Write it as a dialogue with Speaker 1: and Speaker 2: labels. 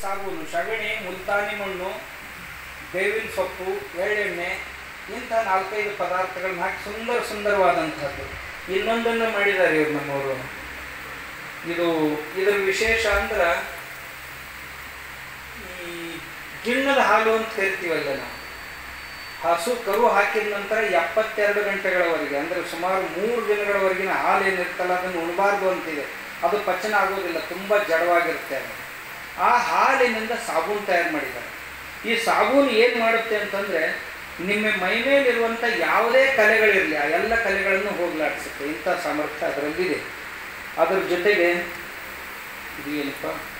Speaker 1: ಸಾಬೂನು ಸಗಣಿ ಮುಲ್ತಾನಿ ಮಣ್ಣು ಬೇವಿನ ಸೊಪ್ಪು ಎಳ್ಳೆಣ್ಣೆ ಇಂಥ ನಾಲ್ಕೈದು ಪದಾರ್ಥಗಳನ್ನ ಹಾಕಿ ಸುಂದರ ಸುಂದರವಾದಂಥದ್ದು ಇನ್ನೊಂದನ್ನು ಮಾಡಿದ್ದಾರೆ ಇವ್ರು ನಮ್ಮವರು ಇದು ಇದರ ವಿಶೇಷ ಅಂದ್ರೆ ಈ ಗಿಣ್ಣದ ಹಾಲು ಅಂತ ಕರಿತೀವಲ್ಲ ನಾವು ಹಸು ಕರು ಹಾಕಿದ ನಂತರ ಎಪ್ಪತ್ತೆರಡು ಗಂಟೆಗಳವರೆಗೆ ಅಂದರೆ ಸುಮಾರು ಮೂರು ದಿನಗಳವರೆಗಿನ ಹಾಲು ಏನಿರ್ತಲ್ಲ ಅದನ್ನು ಉಣಬಾರ್ದು ಅಂತಿದೆ ಅದು ಪಚನ ಆಗೋದಿಲ್ಲ ತುಂಬ ಜಡವಾಗಿರುತ್ತೆ ಅದು ಆ ಹಾಲಿನಿಂದ ಸಾಬೂನು ತಯಾರು ಮಾಡಿದ್ದಾರೆ ಈ ಸಾಬೂನು ಏನು ಮಾಡುತ್ತೆ ಅಂತಂದರೆ ನಿಮ್ಮ ಮೈ ಮೇಲಿರುವಂಥ ಯಾವುದೇ ಕಲೆಗಳಿರಲಿ ಆ ಎಲ್ಲ ಕಲೆಗಳನ್ನು ಹೋಗಲಾಡಿಸುತ್ತೆ ಇಂಥ ಸಾಮರ್ಥ್ಯ ಅದರಲ್ಲಿದೆ ಅದರ ಜೊತೆಗೆ ಇದು ಏನಪ್ಪ